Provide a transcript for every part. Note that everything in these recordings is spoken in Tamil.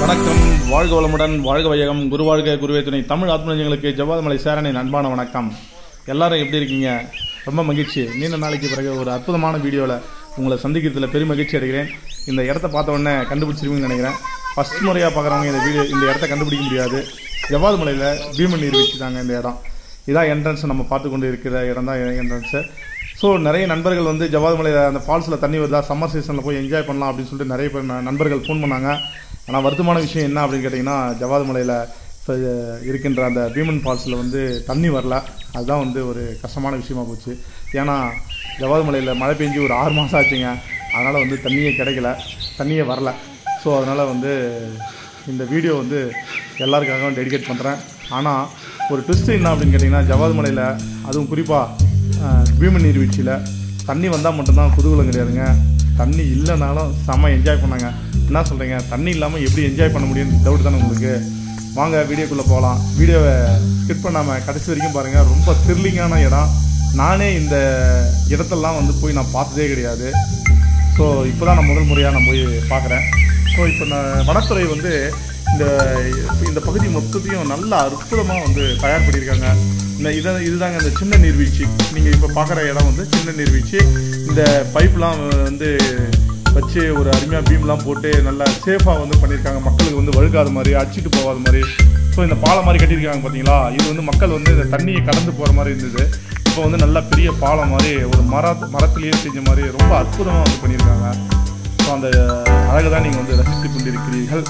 வணக்கம் வாழ்க வளமுடன் வாழ்க வையகம் குரு வாழ்க குருவே துணை தமிழ் ஆத்மநஞ்சங்களுக்கு ஜவாத்மலை சேரனின் அன்பான வணக்கம் எல்லாரும் எப்படி இருக்கீங்க ரொம்ப மகிழ்ச்சி நீண்ட நாளைக்கு பிறகு ஒரு அற்புதமான வீடியோவில் உங்களை சந்திக்கிறதுல பெரும் மகிழ்ச்சி அடைகிறேன் இந்த இடத்த பார்த்த உடனே கண்டுபிடிச்சிருவீங்கன்னு நினைக்கிறேன் ஃபஸ்ட் முறையாக பார்க்குறவங்க இந்த வீடியோ இந்த இடத்த கண்டுபிடிக்க முடியாது ஜவாது மலையில் பீமன் நீர்வீழ்ச்சி தாங்க இந்த இடம் இதான் என்ட்ரன்ஸ் நம்ம பார்த்து கொண்டு இருக்கிற இடம் தான் என்ட்ரன்ஸு ஸோ நிறைய நண்பர்கள் வந்து ஜவாது மலையில் அந்த ஃபால்ஸில் தண்ணி வருதா சம்மர் சீசனில் போய் என்ஜாய் பண்ணலாம் அப்படின்னு சொல்லிட்டு நிறைய பேர் ந- நண்பர்கள் ஃபோன் பண்ணாங்க ஆனால் வருத்தமான விஷயம் என்ன அப்படின்னு கேட்டிங்கன்னா ஜவாது மலையில் இப்போ இருக்கின்ற அந்த பீமன் ஃபால்ஸில் வந்து தண்ணி வரல அதுதான் வந்து ஒரு கஷ்டமான விஷயமா போச்சு ஏன்னா ஜவாது மலையில் மழை பெஞ்சு ஒரு ஆறு மாதம் ஆச்சுங்க அதனால் வந்து தண்ணியே கிடைக்கல தண்ணியே வரல ஸோ அதனால் வந்து இந்த வீடியோ வந்து எல்லாருக்காகவும் டெடிகேட் பண்ணுறேன் ஆனால் ஒரு ட்விஸ்ட் என்ன அப்படின்னு கேட்டிங்கன்னா ஜவாது மலையில் அதுவும் குறிப்பாக பீமன் நீர்வீழ்ச்சியில் தண்ணி வந்தால் மட்டும்தான் குதூகலம் கிடையாதுங்க தண்ணி இல்லைனாலும் செம்ம என்ஜாய் பண்ணாங்க என்ன சொல்கிறீங்க தண்ணி இல்லாமல் எப்படி என்ஜாய் பண்ண முடியும்னு டவுட் தானே உங்களுக்கு வாங்க வீடியோக்குள்ளே போகலாம் வீடியோவை ஸ்கிப் பண்ணாமல் கடைசி வரைக்கும் பாருங்கள் ரொம்ப த்ரில்லிங்கான இடம் நானே இந்த இடத்தெல்லாம் வந்து போய் நான் பார்த்ததே கிடையாது ஸோ இப்போ தான் நான் முதல் முறையாக நான் போய் பார்க்குறேன் ஸோ இப்போ நான் வனத்துறை வந்து இந்த இந்த பகுதி மொத்தத்தையும் நல்ல அற்புதமாக வந்து தயார் பண்ணியிருக்காங்க இந்த இதை இதுதாங்க இந்த சின்ன நீர்வீழ்ச்சி நீங்கள் இப்போ பார்க்குற இடம் வந்து சின்ன நீர்வீழ்ச்சி இந்த பைப்லாம் வந்து வச்சு ஒரு அருமையாக பீம்லாம் போட்டு நல்லா சேஃபாக வந்து பண்ணியிருக்காங்க மக்களுக்கு வந்து வழுக்காத மாதிரி அடிச்சிட்டு போகாத மாதிரி ஸோ இந்த பாலம் மாதிரி கட்டியிருக்காங்க பார்த்தீங்களா இது வந்து மக்கள் வந்து இந்த தண்ணியை கடந்து போகிற மாதிரி இருந்தது இப்போ வந்து நல்ல பெரிய பாலம் மாதிரி ஒரு மர மரத்திலேயே செஞ்ச மாதிரி ரொம்ப அற்புதமாக வந்து பண்ணியிருக்காங்க ஸோ அந்த அழகு தான் நீங்கள் வந்து ரசித்து கொண்டிருக்கிறீர்கள்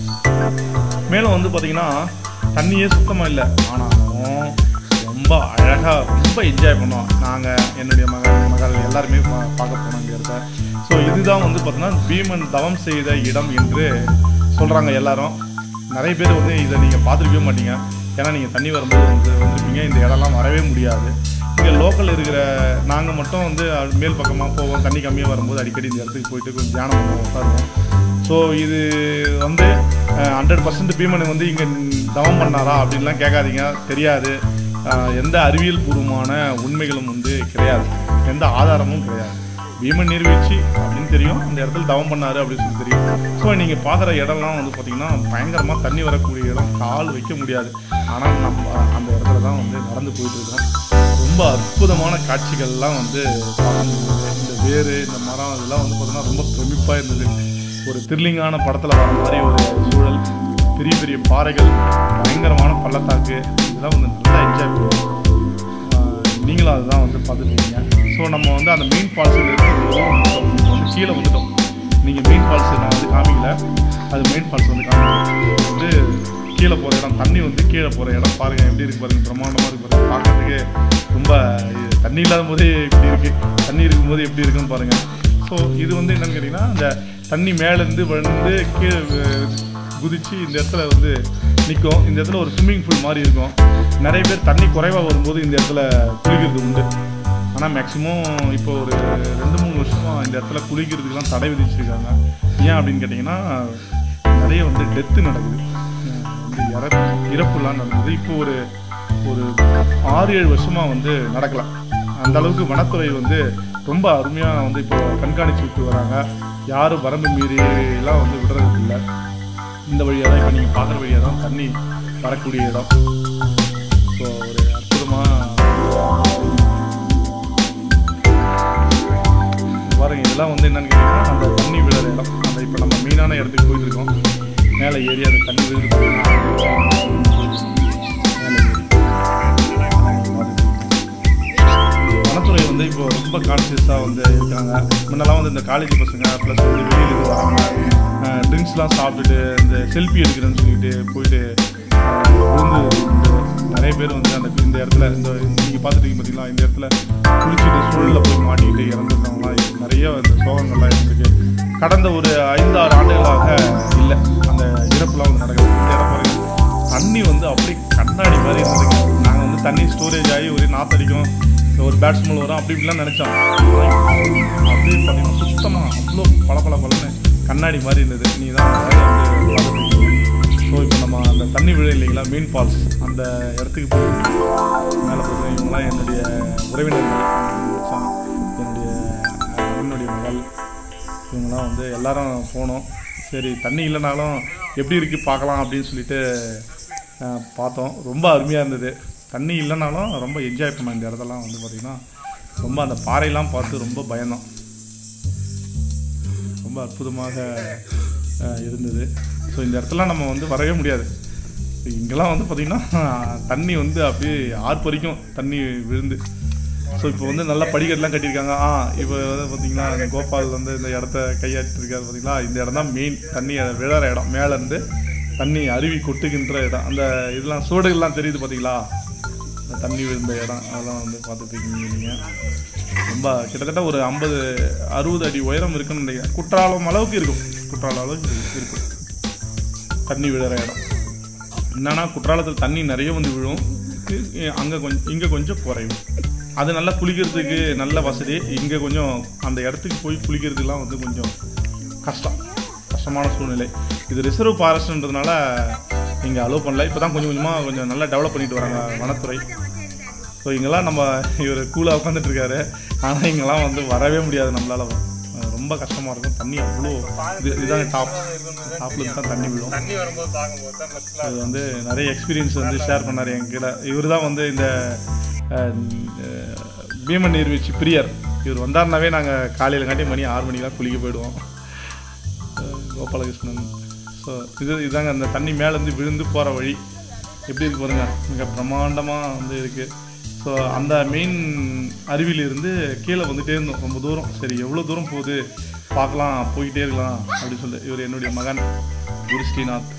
மேலும் வந்து பார்த்தீங்கன்னா தண்ணியே சுத்தமாக இல்லை ஆனாலும் ரொம்ப அழகாக ரொம்ப என்ஜாய் பண்ணோம் நாங்கள் என்னுடைய மகள் மகள் எல்லாருமே பா- பார்க்க போனோம் இந்த இடத்த ஸோ இதுதான் வந்து பார்த்தீங்கன்னா பீமன் தவம் செய்த இடம் என்று சொல்கிறாங்க எல்லாரும் நிறைய பேர் வந்து இதை நீங்கள் பார்த்துருக்கவே மாட்டீங்க ஏன்னா நீங்கள் தண்ணி வரும்போது வந்து வந்திருப்பீங்க இந்த இடம்லாம் வரவே முடியாது இங்கே லோக்கல் இருக்கிற நாங்கள் மட்டும் வந்து அது மேல் பக்கமாக போவோம் தண்ணி கம்மியாக வரும்போது அடிக்கடி இந்த இடத்துக்கு போயிட்டு கொஞ்சம் தியானம் பண்ணுவோம் உட்காருவோம் ஸோ இது வந்து ஹண்ட்ரட் பர்சன்ட் பீமன் வந்து இங்கே தவம் பண்ணாரா அப்படின்லாம் கேட்காதீங்க தெரியாது அஹ், எந்த அறிவியல் பூர்வமான உண்மைகளும் வந்து கிடையாது எந்த ஆதாரமும் கிடையாது பீமன் நீர்வீழ்ச்சி அப்படின்னு தெரியும் அந்த இடத்துல தவம் பண்ணாரு அப்படின்னு சொல்லி தெரியும் ஸோ நீங்கள் பார்க்குற இடம்லாம் வந்து பார்த்தீங்கன்னா பயங்கரமாக தண்ணி வரக்கூடிய இடம் கால் வைக்க முடியாது ஆனால் நம்ம அந்த இடத்துல தான் வந்து நடந்து போயிட்டு இருக்கோம் ரொம்ப அற்புதமான காட்சிகள்லாம் வந்து பார்க்க முடியுது இந்த வேறு இந்த மரம் இதெல்லாம் வந்து பார்த்தீங்கன்னா ரொம்ப பிரமிப்பாக இருந்தது ஒரு த்ரில்லிங்கான படத்தில் வர மாதிரி ஒரு சூழல் பெரிய பெரிய பாறைகள் பயங்கரமான பள்ளத்தாக்கு இதெல்லாம் வந்து நல்லா என்ஜாய் பண்ணுவோம் ஆஹ் நீங்களும் அதுதான் வந்து பார்த்துருக்கீங்க ஸோ நம்ம வந்து அந்த மெயின் ஃபால்ஸில் இருந்து வந்து கீழே வந்துட்டோம் நீங்கள் மெயின் ஃபால்ஸ் நான் வந்து காமிக்கல அது மெயின் ஃபால்ஸ் வந்து காமிக்கல வந்து கீழே போகிற இடம் தண்ணி வந்து கீழே போகிற இடம் பாருங்கள் எப்படி இருக்கு பாருங்கள் பிரம்மாண்டமாக இருக்கு பாருங்க பார்க்கறதுக்கு ரொம்ப இது தண்ணி இல்லாத போதே இப்படி இருக்குது தண்ணி இருக்கும்போது எப்படி இருக்குன்னு பாருங்கள் ஸோ இது வந்து என்னன்னு கேட்டிங்கன்னா அந்த தண்ணி மேலேருந்து வந்து கீழே அஹ், குதிச்சு இந்த இடத்துல வந்து நிற்கும் இந்த இடத்துல ஒரு ஸ்விம்மிங் பூல் மாதிரி இருக்கும் நிறைய பேர் தண்ணி குறைவாக வரும்போது இந்த இடத்துல குளிக்கிறது உண்டு ஆனால் மேக்ஸிமம் இப்போ ஒரு ரெண்டு மூணு வருஷமாக இந்த இடத்துல குளிக்கிறதுக்கெல்லாம் தடை விதிச்சிருக்காங்க ஏன் அப்படின்னு கேட்டிங்கன்னா நிறைய வந்து டெத்து நடக்குது அஹ் வந்து இறப்பு இறப்புலாம் நடக்குது இப்போ ஒரு ஒரு ஆறு ஏழு வருஷமாக வந்து நடக்கலாம் அந்த அளவுக்கு வனத்துறை வந்து ரொம்ப அருமையாக வந்து இப்போ கண்காணிச்சு விட்டு வராங்க யாரும் வரம்பு மீறி எல்லாம் வந்து விடுறது இல்லை இந்த வழியாக தான் இப்போ நீங்கள் பார்க்குற வழியாக தான் தண்ணி வரக்கூடிய இடம் ஸோ ஒரு அற்புதமாக பாருங்க இதெல்லாம் வந்து என்னன்னு கேட்டிங்கன்னா அந்த தண்ணி விழுற இடம் அந்த இப்போ நம்ம மெயினான இடத்துக்கு போயிட்டு இருக்கோம் மேலே ஏறி அந்த தண்ணி விழுது பாருங்க. மேலே ஏறி வனத்துறை வந்து இப்போ ரொம்ப கான்சியஸாக வந்து இருக்காங்க முன்னெல்லாம் வந்து இந்த காலேஜ் பசங்க ப்ளஸ் வந்து வெளியிலேருந்து வராங்க ட்ரிங்க்ஸ்லாம் சாப்பிட்டுட்டு இந்த செல்ஃபி எடுக்கிறேன்னு சொல்லிட்டு போயிட்டு அஹ், விழுந்து உண்டு. நிறைய பேர் வந்து அந்த இந்த இடத்துல இந்த நீங்கள் பார்த்துட்டீங்க பார்த்தீங்களா இந்த இடத்துல குளிச்சுட்டு சூழலில் போய் மாட்டிக்கிட்டு இறந்துருந்தவங்களாம் நிறைய இந்த சோகங்கள்லாம் இருந்திருக்கு கடந்த ஒரு ஐந்து ஆறு ஆண்டுகளாக இல்லை அந்த இறப்புலாம் வந்து நடக்குது இந்த இடம் பாருங்க தண்ணி வந்து அப்படியே கண்ணாடி மாதிரி இருந்ததுங்க நாங்கள் வந்து தண்ணி ஸ்டோரேஜ் ஆகி ஒரே நாத்தடிக்கும் ஒரு பேட் ஸ்மெல் வரும் அப்படி இப்படிலாம் நினச்சோம் அப்படியே பார்த்தீங்கன்னா சுத்தமாக அவ்வளோ பல பல பலன்னு கண்ணாடி மாதிரி இருந்தது நீ தான் ஸோ இப்போ நம்ம அந்த தண்ணி விழ இல்லைங்களா மீன் ஃபால்ஸ் அந்த இடத்துக்கு போய் மேலே பார்த்தீங்கன்னா இவங்களாம் என்னுடைய உறவினர்கள் என்னுடைய என்னுடைய மகள் இவங்கெல்லாம் வந்து எல்லாரும் போனோம் சரி தண்ணி இல்லைனாலும் எப்படி இருக்குது பார்க்கலாம் அப்படின்னு சொல்லிட்டு அஹ், பார்த்தோம் ரொம்ப அருமையாக இருந்தது தண்ணி இல்லைனாலும் ரொம்ப என்ஜாய் பண்ணோம் இந்த இடத்தெல்லாம் வந்து பார்த்திங்கன்னா ரொம்ப அந்த பாறையெல்லாம் பார்த்து ரொம்ப பயந்தோம் ரொம்ப அற்புதமாக அஹ், இருந்தது ஸோ இந்த இடத்துல நம்ம வந்து வரவே முடியாது இங்கெல்லாம் வந்து பார்த்திங்கன்னா தண்ணி வந்து அப்படியே ஆர்ப்பரிக்கும் தண்ணி விழுந்து ஸோ இப்போ வந்து நல்லா படிக்கட்டுலாம் கட்டியிருக்காங்க ஆ இப்போ வந்து பார்த்தீங்கன்னா இந்த கோபால் வந்து இந்த இடத்த கையாட்டிருக்காரு பார்த்தீங்களா இந்த இடம் தான் மெயின் தண்ணி விழற இடம் மேலேருந்து தண்ணி அருவி கொட்டுகின்ற இடம் அந்த இதெல்லாம் சோடுகள்லாம் தெரியுது பார்த்தீங்களா இந்த தண்ணி விழுந்த இடம் அதெல்லாம் வந்து பார்த்துட்டு இருக்கீங்க நீங்கள் ரொம்ப கிட்டத்தட்ட ஒரு ஐம்பது அறுபது அடி உயரம் இருக்குன்னு நினைக்கிறேன் குற்றாலம் அளவுக்கு இருக்கும் குற்றாலம் அளவுக்கு இருக்கும் தண்ணி விழுற இடம் என்னன்னா குற்றாலத்தில் தண்ணி நிறைய வந்து விழும் அங்கே கொஞ்சம் இங்கே கொஞ்சம் குறையும் அது நல்லா குளிக்கிறதுக்கு நல்ல வசதி இங்கே கொஞ்சம் அந்த இடத்துக்கு போய் குளிக்கிறதுலாம் வந்து கொஞ்சம் கஷ்டம் கஷ்டமான சூழ்நிலை இது ரிசர்வ் ஃபாரஸ்ட்ன்றதுனால இங்கே அலோவ் பண்ணல இப்போ தான் கொஞ்சம் கொஞ்சமாக கொஞ்சம் நல்லா டெவலப் பண்ணிட்டு வராங்க வனத்துறை ஸோ இங்கெல்லாம் நம்ம இவர் கூலாக உட்காந்துட்டு இருக்காரு ஆனால் இங்கெல்லாம் வந்து வரவே முடியாது நம்மளால அஹ் ரொம்ப கஷ்டமாக இருக்கும் தண்ணி அவ்வளோ இது இதுதான் டாப் டாப்ல இருந்து தான் தண்ணி விழும் தண்ணி வரும்போது பார்க்கும்போது தான் ஃபர்ஸ்ட் அது வந்து நிறைய எக்ஸ்பீரியன்ஸ் வந்து ஷேர் பண்ணார் என்கிட்ட இவர் தான் வந்து இந்த அஹ், அஹ், பீமன் நீர்வீழ்ச்சி பிரியர் இவர் வந்தாருனாவே நாங்கள் காலையில் காட்டி மணி ஆறு மணிக்கெலாம் குளிக்க போயிடுவோம் அஹ், கோபாலகிருஷ்ணன் ஸோ இது இதாங்க அந்த தண்ணி மேலேருந்து விழுந்து போகிற வழி எப்படி இருக்கு பாருங்க மிக பிரம்மாண்டமாக வந்து இருக்குது ஸோ அந்த மெயின் அருவியிலிருந்து கீழே வந்துட்டே இருந்தோம் ரொம்ப தூரம் சரி எவ்வளோ தூரம் போகுது பார்க்கலாம் போய்கிட்டே இருக்கலாம் அப்படின்னு சொல்லி இவர் என்னுடைய மகன் குரு ஸ்ரீநாத்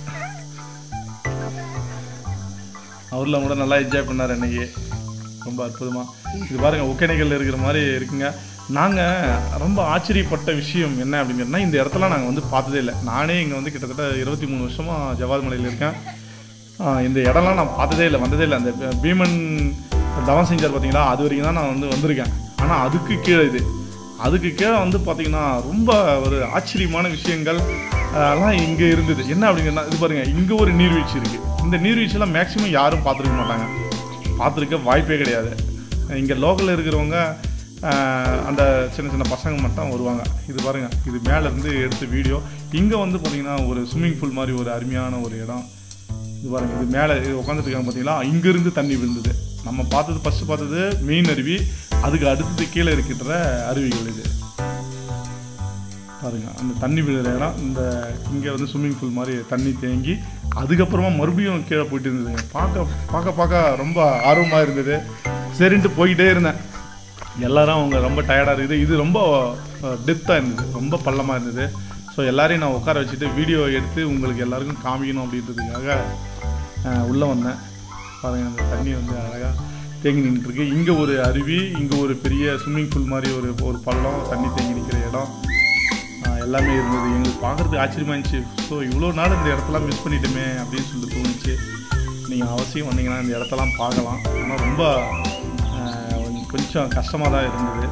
அவரில் கூட நல்லா என்ஜாய் பண்ணார் அன்னைக்கு ரொம்ப அற்புதமாக இது பாருங்கள் ஒகேனக்கல்ல இருக்கிற மாதிரி இருக்குங்க நாங்கள் ரொம்ப ஆச்சரியப்பட்ட விஷயம் என்ன அப்படிங்கிறதுனா இந்த இடத்துல நாங்கள் வந்து பார்த்ததே இல்லை நானே இங்கே வந்து கிட்டத்தட்ட இருபத்தி மூணு வருஷமாக ஜவாத் மலையில் இருக்கேன் ஆஹ் இந்த இடம்லாம் நான் பார்த்ததே இல்லை வந்ததே இல்லை அந்த பீ- பீமன் தவம் செஞ்சார் பார்த்தீங்களா அது வரைக்கும் தான் நான் வந்து வந்திருக்கேன் ஆனால் அதுக்கு கீழே இது அதுக்கு கீழே வந்து பார்த்தீங்கன்னா ரொம்ப ஒரு ஆச்சரியமான விஷயங்கள் ஆஹ், எல்லாம் இங்கே இருந்தது என்ன அப்படிங்கன்னா இது பாருங்கள் இங்கே ஒரு நீர்வீழ்ச்சி இருக்குது இந்த நீர்வீழ்ச்சியெல்லாம் மேக்ஸிமம் யாரும் பார்த்துருக்க மாட்டாங்க பார்த்துருக்க வாய்ப்பே கிடையாது இங்கே லோக்கலில் இருக்கிறவங்க ஆஹ், அந்த சின்ன சின்ன பசங்க மட்டும் வருவாங்க இது பாருங்கள் இது மேலேருந்து எடுத்த வீடியோ இங்கே வந்து பார்த்தீங்கன்னா ஒரு ஸ்விம்மிங் பூல் மாதிரி ஒரு அருமையான ஒரு இடம் இது பாருங்க இது மேலே உட்காந்துட்டு இருக்காங்க பார்த்தீங்களா இங்கேருந்து தண்ணி விழுந்தது நம்ம பார்த்தது ஃபஸ்ட்டு பார்த்தது மெயின் அருவி அதுக்கு அடுத்தது கீழே இருக்கின்ற அருவிகள் இது பாருங்க அந்த தண்ணி விழுற இடம் இந்த இங்கே வந்து ஸ்விம்மிங் பூல் மாதிரி தண்ணி தேங்கி அதுக்கப்புறமா மறுபடியும் கீழே போயிட்டு இருந்ததுங்க பார்க்க பார்க்க பார்க்க ரொம்ப ஆர்வமாக இருந்தது சரின்ட்டு போய்கிட்டே இருந்தேன் எல்லாரும் அவங்க ரொம்ப டயர்டாக இருக்குது இது ரொம்ப டெப்த்தாக இருந்தது ரொம்ப பள்ளமாக இருந்தது ஸோ எல்லாரையும் நான் உட்கார வச்சுட்டு வீடியோ எடுத்து உங்களுக்கு எல்லாருக்கும் காமிக்கணும் அப்படின்றதுக்காக உள்ளே வந்தேன் பாருங்க அந்த தண்ணி வந்து அழகாக தேங்கி நின்றுருக்கு இங்கே ஒரு அருவி இங்கே ஒரு பெரிய ஸ்விம்மிங் பூல் மாதிரி ஒரு ஒரு பள்ளம் தண்ணி தேங்கி நிற்கிற இடம் ஆஹ் எல்லாமே இருந்தது எங்களுக்கு பார்க்குறதுக்கு ஆச்சரியமா இருந்துச்சு ஸோ இவ்வளோ நாள் இந்த இடத்தெல்லாம் மிஸ் பண்ணிட்டோமே அப்படின்னு சொல்லிட்டு தோணுச்சு நீங்கள் அவசியம் வந்தீங்கன்னா இந்த இடத்தெல்லாம் பார்க்கலாம் ஆனால் ரொம்ப ஆஹ் கொஞ்சம் கஷ்டமாக தான் இருந்தது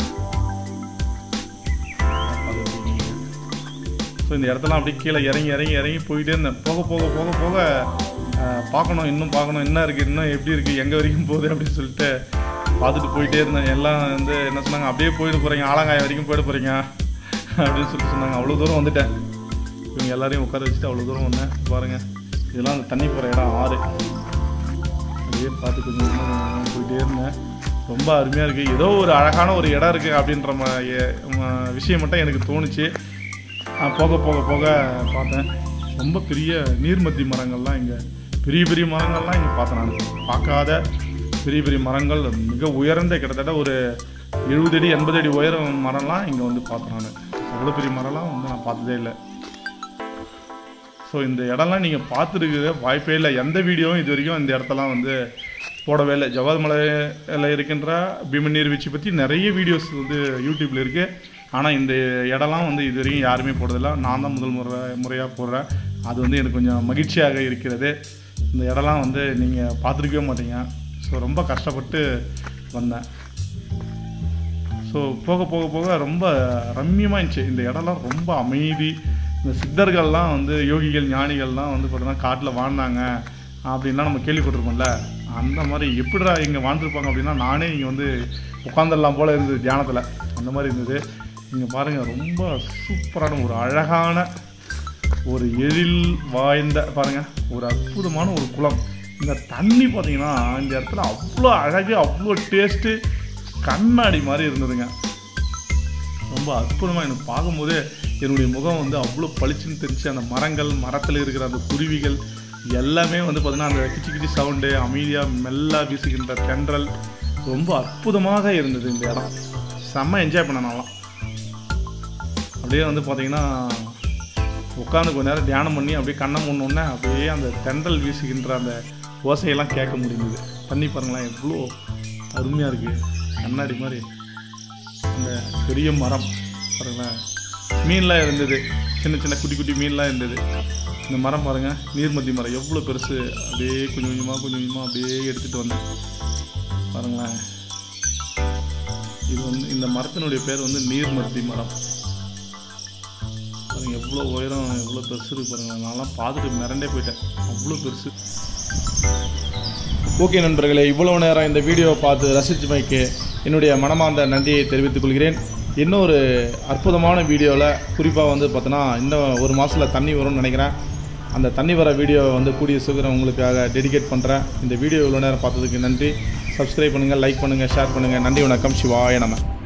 ஸோ இந்த இடத்தெல்லாம் அப்படியே கீழே இறங்கி இறங்கி இறங்கி போயிட்டே இருந்தேன் போக போக போக போக ஆஹ் பார்க்கணும் இன்னும் பார்க்கணும் என்ன இருக்குது இன்னும் எப்படி இருக்குது எங்கே வரைக்கும் போகுது அப்படின்னு சொல்லிட்டு பார்த்துட்டு போயிட்டே இருந்தேன் எல்லாம் வந்து என்ன சொன்னாங்க அப்படியே போயிட்டு போகிறீங்க ஆலங்காயம் வரைக்கும் போயிட்டு போகிறீங்க அப்படின்னு சொல்லிட்டு சொன்னாங்க அவ்வளோ தூரம் வந்துட்டேன் இவங்க எல்லாரையும் உட்கார வச்சுட்டு அவ்வளோ தூரம் வந்தேன் பாருங்கள் இதெல்லாம் அந்த தண்ணி போகிற இடம் ஆறு அப்படியே பார்த்து கொஞ்சம் கொஞ்சமாக போயிட்டே இருந்தேன் ரொம்ப அருமையாக இருக்குது ஏதோ ஒரு அழகான ஒரு இடம் இருக்குது அப்படின்ற ம- எ- ம- விஷயம் மட்டும் எனக்கு தோணுச்சு நான் போக போக போக பார்த்தேன் ரொம்ப பெரிய நீர்மத்தி மரங்கள்லாம் இங்கே பெரிய பெரிய மரங்கள்லாம் இங்கே பார்த்தேன் நான் பார்க்காத பெரிய பெரிய மரங்கள் மிக உயர்ந்த கிட்டத்தட்ட ஒரு எழுபது அடி எண்பது அடி உயரம் மரம்லாம் இங்கே வந்து பார்த்தேன் நான் அவ்வளோ பெரிய மரம்லாம் வந்து நான் பார்த்ததே இல்லை ஸோ இந்த இடம்லாம் நீங்கள் பார்த்துருக்க வாய்ப்பே இல்லை எந்த வீடியோவும் இது வரைக்கும் இந்த இடத்தெல்லாம் வந்து போடவே இல்லை ஜவாத் மலையில் இருக்கின்ற பீமன் நீர்வீழ்ச்சி பற்றி நிறைய வீடியோஸ் வந்து யூடியூப்பில் இருக்குது ஆனால் இந்த இடம்லாம் வந்து இது வரைக்கும் யாருமே போடுறதில்ல நான் தான் முதல் முறை முறையாக போடுறேன் அது வந்து எனக்கு கொஞ்சம் மகிழ்ச்சியாக இருக்கிறது இந்த இடம்லாம் வந்து நீங்கள் பார்த்துருக்கவே மாட்டீங்க ஸோ ரொம்ப கஷ்டப்பட்டு வந்தேன் ஸோ போக போக போக ரொம்ப ரம்மியமாக இருந்துச்சு இந்த இடம்லாம் ரொம்ப அமைதி இந்த சித்தர்கள்லாம் வந்து யோகிகள் ஞானிகள்லாம் வந்து பார்த்தீங்கன்னா காட்டில் வாழ்ந்தாங்க அப்படின்லாம் நம்ம கேள்விப்பட்டிருப்போம்ல அந்த மாதிரி எப்படிடா இங்கே வாழ்ந்துருப்பாங்க அப்படின்னா நானே இங்கே வந்து உட்காந்துடலாம் போல் இருந்தது தியானத்தில் அந்த மாதிரி இருந்தது இங்கே பாருங்கள் ரொம்ப சூப்பரான ஒரு அழகான ஒரு எழில் வாய்ந்த பாருங்க ஒரு அற்புதமான ஒரு குளம் இந்த தண்ணி பார்த்தீங்கன்னா இந்த இடத்துல அவ்வளோ அழகு அவ்வளோ டேஸ்ட்டு கண்ணாடி மாதிரி இருந்ததுங்க ரொம்ப அற்புதமாக எனக்கு பார்க்கும்போதே என்னுடைய முகம் வந்து அவ்வளோ பளிச்சுன்னு தெரிஞ்சு அந்த மரங்கள் மரத்தில் இருக்கிற அந்த குருவிகள் எல்லாமே வந்து பார்த்தீங்கன்னா அந்த கிச்சி கிச்சி சவுண்டு அமைதியாக மெல்ல வீசுகின்ற தென்றல் ரொம்ப அற்புதமாக இருந்தது இந்த இடம் செம்ம என்ஜாய் பண்ண நான்லாம் அப்படியே வந்து பார்த்தீங்கன்னா உட்காந்து கொஞ்ச நேரம் தியானம் பண்ணி அப்படியே கண்ணை முன்னோடனே அப்படியே அந்த தென்றல் வீசுகின்ற அந்த ஓசையெல்லாம் கேட்க முடியுது தண்ணி பாருங்களேன் எவ்வளோ அருமையாக இருக்குது கண்ணாடி மாதிரி அந்த பெரிய மரம் பாருங்களேன் மீன்லாம் இருந்தது சின்ன சின்ன குட்டி குட்டி மீன்லாம் இருந்தது இந்த மரம் பாருங்கள் நீர்மத்தி மரம் எவ்வளோ பெருசு அப்படியே கொஞ்சம் கொஞ்சமாக கொஞ்சம் கொஞ்சமாக அப்படியே எடுத்துகிட்டு வந்தேன் பாருங்களேன் இது வந்து இந்த மரத்தினுடைய பேர் வந்து நீர்மத்தி மரம் பாருங்க எவ்வளோ உயரம் எவ்வளோ பெருசு இருக்கு பாருங்க நான்லாம் பார்த்துட்டு மிரண்டே போயிட்டேன் அவ்வளோ பெருசு ஓகே நண்பர்களே இவ்வளவு நேரம் இந்த வீடியோவை பார்த்து ரசிச்சமைக்கு என்னுடைய மனமார்ந்த நன்றியை தெரிவித்துக் கொள்கிறேன் இன்னொரு அற்புதமான வீடியோவில் குறிப்பாக வந்து பார்த்தோன்னா இன்னும் ஒரு மாதத்தில் தண்ணி வரும்னு நினைக்கிறேன் அந்த தண்ணி வர வீடியோவை வந்து கூடிய சீக்கிரம் உங்களுக்காக டெடிகேட் பண்ணுறேன் இந்த வீடியோ இவ்வளோ நேரம் பார்த்ததுக்கு நன்றி சப்ஸ்கிரைப் பண்ணுங்கள் லைக் பண்ணுங்கள் ஷேர் பண்ணுங்கள் நன்றி வணக்கம் சிவாய நம